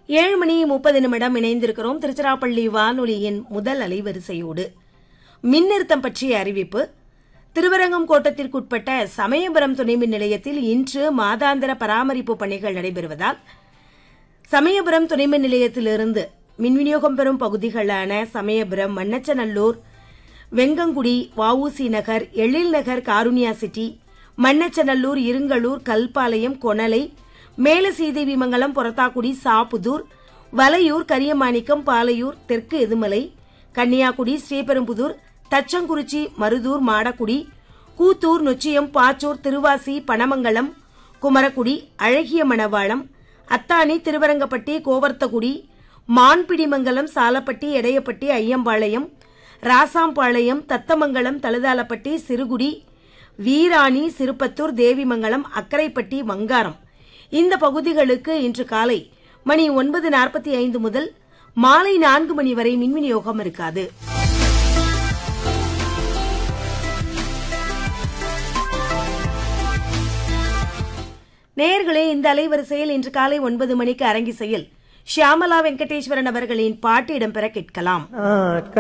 ஏழு மணி முப்பது நிமிடம் இணைந்திருக்கிறோம் திருச்சிராப்பள்ளி வானொலியின் முதல் அலைவரிசையோடு மின் நிறுத்தம் பற்றிய அறிவிப்பு திருவரங்கம் கோட்டத்திற்குட்பட்ட சமயபுரம் துணைமின் நிலையத்தில் இன்று மாதாந்திர பராமரிப்பு பணிகள் நடைபெறுவதால் சமயபுரம் துணைமின் நிலையத்திலிருந்து மின் விநியோகம் பெறும் பகுதிகளான சமயபுரம் மண்ணச்சநல்லூர் வெங்கங்குடி வஉசி நகர் எழில் நகர் காருண்யா சிட்டி மண்ணச்சநல்லூர் இருங்கலூர் கல்பாளையம் கொணலை மேலசீதேவிமங்கலம் பொரத்தாக்குடி சாப்புதூர் வலையூர் கரியமாணிக்கம் பாலையூர் தெற்கு எதுமலை கன்னியாகுடி ஸ்ரீபெரும்புதூர் தச்சங்குறிச்சி மருதூர் மாடக்குடி கூத்தூர் நொச்சியம் பாச்சூர் திருவாசி பனமங்கலம் குமரக்குடி அழகிய மணவாளம் அத்தானி திருவரங்கப்பட்டி கோவர்த்தகுடி மான்பிடிமங்கலம் சாலப்பட்டி எடையப்பட்டி ஐயம்பாளையம் ராசாம்பாளையம் தத்தமங்கலம் தழுதாலப்பட்டி சிறுகுடி வீராணி சிறுபத்தூர் தேவிமங்கலம் அக்கரைப்பட்டி வங்காரம் இந்த பகுதிகளுக்கு இன்று காலை மணி ஒன்பது நாற்பத்தி ஐந்து முதல் மாலை நான்கு மணி வரை மின் விநியோகம் இருக்காது நேயர்களே இந்த அலைவரிசையில் இன்று காலை ஒன்பது மணிக்கு அரங்கிசையில் ஷியாமலா வெங்கடேஸ்வரன் அவர்களின் பாட்டு இடம்பெற கேட்கலாம்